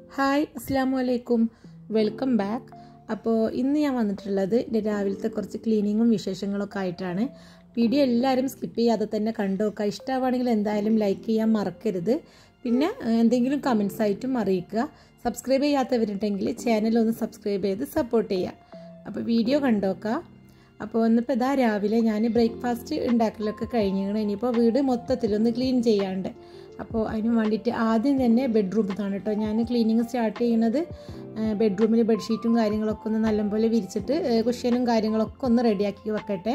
hi അസ്സാം വലൈക്കും welcome back അപ്പോൾ ഇന്ന് ഞാൻ വന്നിട്ടുള്ളത് എൻ്റെ രാവിലത്തെ കുറച്ച് ക്ലീനിങ്ങും വിശേഷങ്ങളൊക്കെ ആയിട്ടാണ് വീഡിയോ എല്ലാവരും സ്കിപ്പ് ചെയ്യാതെ തന്നെ കണ്ടു നോക്കുക ഇഷ്ടമാണെങ്കിൽ എന്തായാലും ലൈക്ക് ചെയ്യാൻ മറക്കരുത് പിന്നെ ഏഹ്, എന്തെങ്കിലും കമൻസ് ആയിട്ടും അറിയിക്കുക സബ്സ്ക്രൈബ് ചെയ്യാത്തവരുണ്ടെങ്കിൽ ചാനൽ ഒന്ന് സബ്സ്ക്രൈബ് ചെയ്ത് സപ്പോർട്ട് ചെയ്യുക അപ്പോൾ വീഡിയോ കണ്ടോക്കുക അപ്പോൾ ഇന്നിപ്പോൾ ഇതാ രാവിലെ ഞാൻ ബ്രേക്ക്ഫാസ്റ്റ് ഉണ്ടാക്കലൊക്കെ കഴിഞ്ഞിങ്ങനെ ഇനിയിപ്പോൾ വീട് മൊത്തത്തിലൊന്ന് ക്ലീൻ ചെയ്യാണ്ട് അപ്പോൾ അതിന് വേണ്ടിയിട്ട് ആദ്യം തന്നെ ബെഡ്റൂമിൽ നിന്നാണ് കേട്ടോ ഞാൻ ക്ലീനിങ് സ്റ്റാർട്ട് ചെയ്യുന്നത് ബെഡ്റൂമിൽ ബെഡ്ഷീറ്റും കാര്യങ്ങളൊക്കെ ഒന്ന് നല്ലപോലെ വിരിച്ചിട്ട് കുഷ്യനും കാര്യങ്ങളൊക്കെ ഒന്ന് റെഡിയാക്കി വെക്കട്ടെ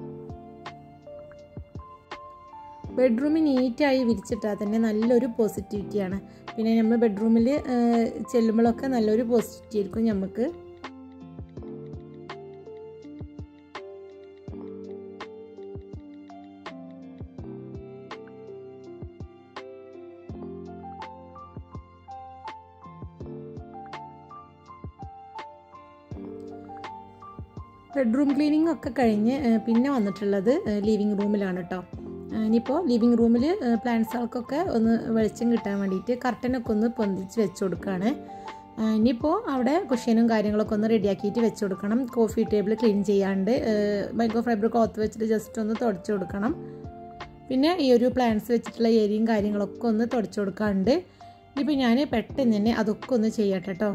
ബെഡ്റൂം നീറ്റായി വിരിച്ചിട്ടാൽ തന്നെ നല്ലൊരു പോസിറ്റിവിറ്റിയാണ് പിന്നെ നമ്മൾ ബെഡ്റൂമിൽ ചെല്ലുമ്പോഴൊക്കെ നല്ലൊരു പോസിറ്റിവിറ്റി ആയിരിക്കും നമുക്ക് ബെഡ്റൂം ക്ലീനിങ് ഒക്കെ കഴിഞ്ഞ് ഏഹ്, പിന്നെ വന്നിട്ടുള്ളത് ലിവിങ് റൂമിലാണ് കേട്ടോ ഇനിയിപ്പോൾ ലിവിങ് റൂമിൽ പ്ലാന്റ്സുകൾക്കൊക്കെ ഒന്ന് വെളിച്ചം കിട്ടാൻ വേണ്ടിയിട്ട് കർട്ടനൊക്കെ ഒന്ന് പൊന്തിച്ച് വെച്ച് കൊടുക്കുകയാണ് ഏഹ്, ഇനിയിപ്പോൾ അവിടെ കുഷ്യനും കാര്യങ്ങളൊക്കെ ഒന്ന് റെഡിയാക്കിയിട്ട് വെച്ച് കൊടുക്കണം കോഫി ടേബിൾ ക്ലീൻ ചെയ്യാണ്ട് മൈക്രോ ഫൈബർ ക്ലോത്ത് വെച്ചിട്ട് ജസ്റ്റ് ഒന്ന് തുടച്ച് കൊടുക്കണം പിന്നെ ഈ ഒരു പ്ലാന്റ്സ് വെച്ചിട്ടുള്ള ഏരിയയും കാര്യങ്ങളൊക്കെ ഒന്ന് തുടച്ച് കൊടുക്കാറുണ്ട് ഇനിയിപ്പോൾ ഞാൻ പെട്ടെന്ന് തന്നെ അതൊക്കെ ഒന്ന് ചെയ്യട്ടെ കേട്ടോ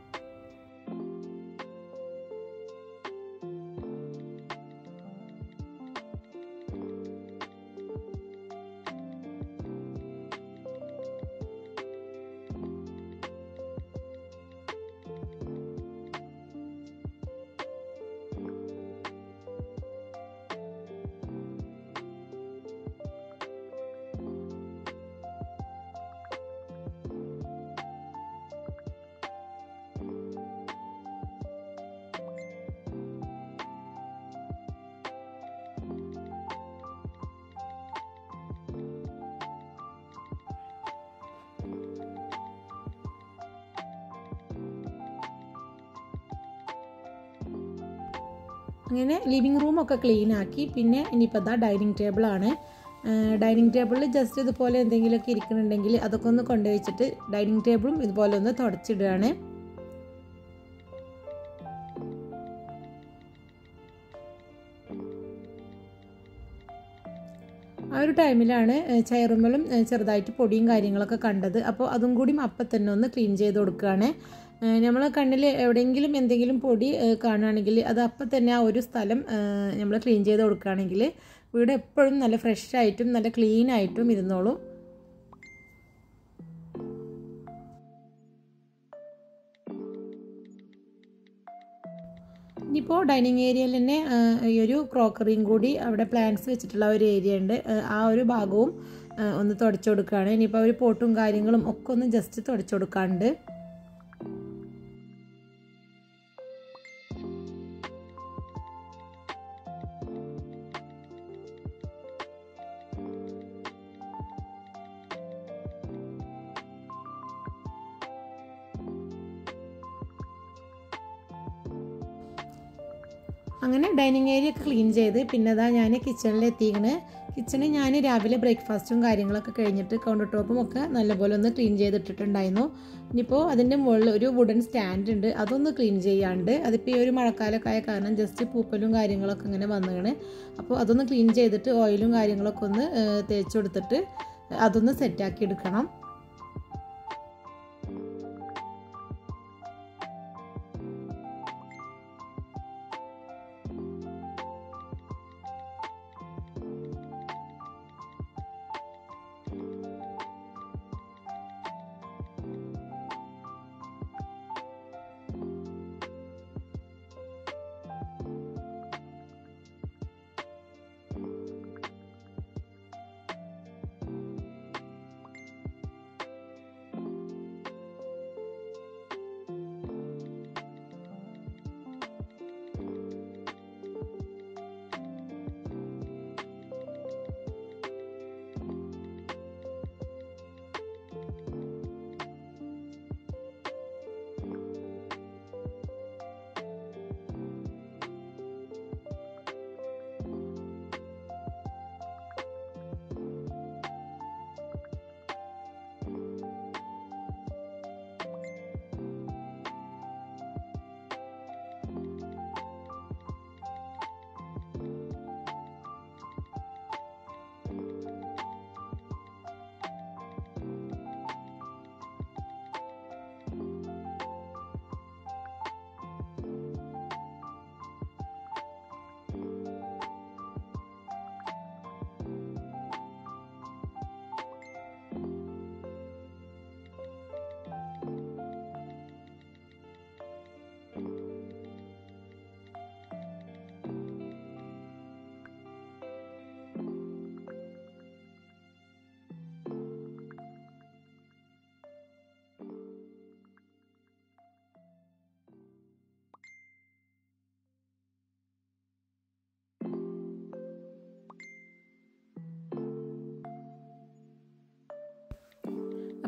അങ്ങനെ ലിവിങ് റൂമൊക്കെ ക്ലീൻ ആക്കി പിന്നെ ഇനിയിപ്പോൾ അതാ ഡൈനിങ് ടേബിളാണ് ഡൈനിങ് ടേബിളിൽ ജസ്റ്റ് ഇതുപോലെ എന്തെങ്കിലുമൊക്കെ ഇരിക്കുന്നുണ്ടെങ്കിൽ അതൊക്കെ ഒന്ന് കൊണ്ടുവച്ചിട്ട് ഡൈനിങ് ടേബിളും ഇതുപോലെ ഒന്ന് തുടച്ചിടുകയാണ് ആ ഒരു ടൈമിലാണ് ചെയറുമ്മലും ചെറുതായിട്ട് പൊടിയും കാര്യങ്ങളൊക്കെ കണ്ടത് അപ്പോൾ അതും കൂടി അപ്പം തന്നെ ഒന്ന് ക്ലീൻ ചെയ്ത് കൊടുക്കുകയാണ് നമ്മൾ കണ്ണിൽ എവിടെയെങ്കിലും എന്തെങ്കിലും പൊടി ഏഹ്, കാണുകയാണെങ്കിൽ അത് അപ്പം തന്നെ ആ ഒരു സ്ഥലം നമ്മൾ ക്ലീൻ ചെയ്ത് കൊടുക്കുകയാണെങ്കിൽ വീട് എപ്പോഴും നല്ല ഫ്രഷ് ആയിട്ടും നല്ല ക്ലീൻ ആയിട്ടും ഇരുന്നോളും ഇനിയിപ്പോൾ ഡൈനിങ് ഏരിയയിൽ തന്നെ ആ, ഈ ഒരു ക്രോക്കറിയും കൂടി അവിടെ പ്ലാന്റ്സ് വെച്ചിട്ടുള്ള ഒരു ഏരിയ ഉണ്ട് ആ, ആ ഒരു ഭാഗവും ആ, ഒന്ന് തുടച്ചു കൊടുക്കുകയാണ് ഇനിയിപ്പോൾ ഒരു പോട്ടും കാര്യങ്ങളും ഒക്കെ ഒന്ന് ജസ്റ്റ് തുടച്ചു കൊടുക്കാറുണ്ട് അങ്ങനെ ഡൈനിങ് ഏരിയ ഒക്കെ ക്ലീൻ ചെയ്ത് പിന്നെ അതാ ഞാൻ കിച്ചണിൽ എത്തിക്കണ് കിച്ചണിൽ ഞാൻ രാവിലെ ബ്രേക്ക്ഫാസ്റ്റും കാര്യങ്ങളൊക്കെ കഴിഞ്ഞിട്ട് കൗണ്ടർ ടോപ്പും ഒക്കെ നല്ലപോലെ ഒന്ന് ക്ലീൻ ചെയ്തിട്ടിട്ടുണ്ടായിരുന്നു ഇനിയിപ്പോൾ അതിൻ്റെ മുകളിൽ ഒരു വുഡൻ സ്റ്റാൻഡ് ഉണ്ട് അതൊന്ന് ക്ലീൻ ചെയ്യാണ്ട് അതിപ്പോൾ ഈ ഒരു മഴക്കാലമൊക്കെ ആയ കാരണം ജസ്റ്റ് പൂപ്പലും കാര്യങ്ങളൊക്കെ ഇങ്ങനെ വന്നതാണ് അപ്പോൾ അതൊന്ന് ക്ലീൻ ചെയ്തിട്ട് ഓയിലും കാര്യങ്ങളൊക്കെ ഒന്ന് ഏഹ്, തേച്ച് കൊടുത്തിട്ട് അതൊന്ന് സെറ്റാക്കി എടുക്കണം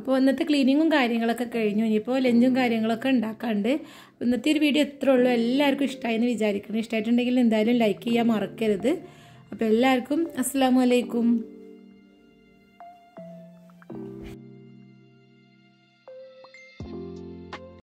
അപ്പോൾ ഇന്നത്തെ ക്ലീനിങ്ങും കാര്യങ്ങളൊക്കെ കഴിഞ്ഞു ഇനിയിപ്പോൾ ലഞ്ചും കാര്യങ്ങളൊക്കെ ഉണ്ടാക്കാണ്ട് ഇന്നത്തെ ഒരു വീഡിയോ എത്ര ഉള്ളൂ എല്ലാവർക്കും ഇഷ്ടമായി എന്ന് വിചാരിക്കണം ഇഷ്ടമായിട്ടുണ്ടെങ്കിൽ എന്തായാലും ലൈക്ക് ചെയ്യാൻ മറക്കരുത് അപ്പോൾ എല്ലാവർക്കും അസ്സാം വലൈക്കും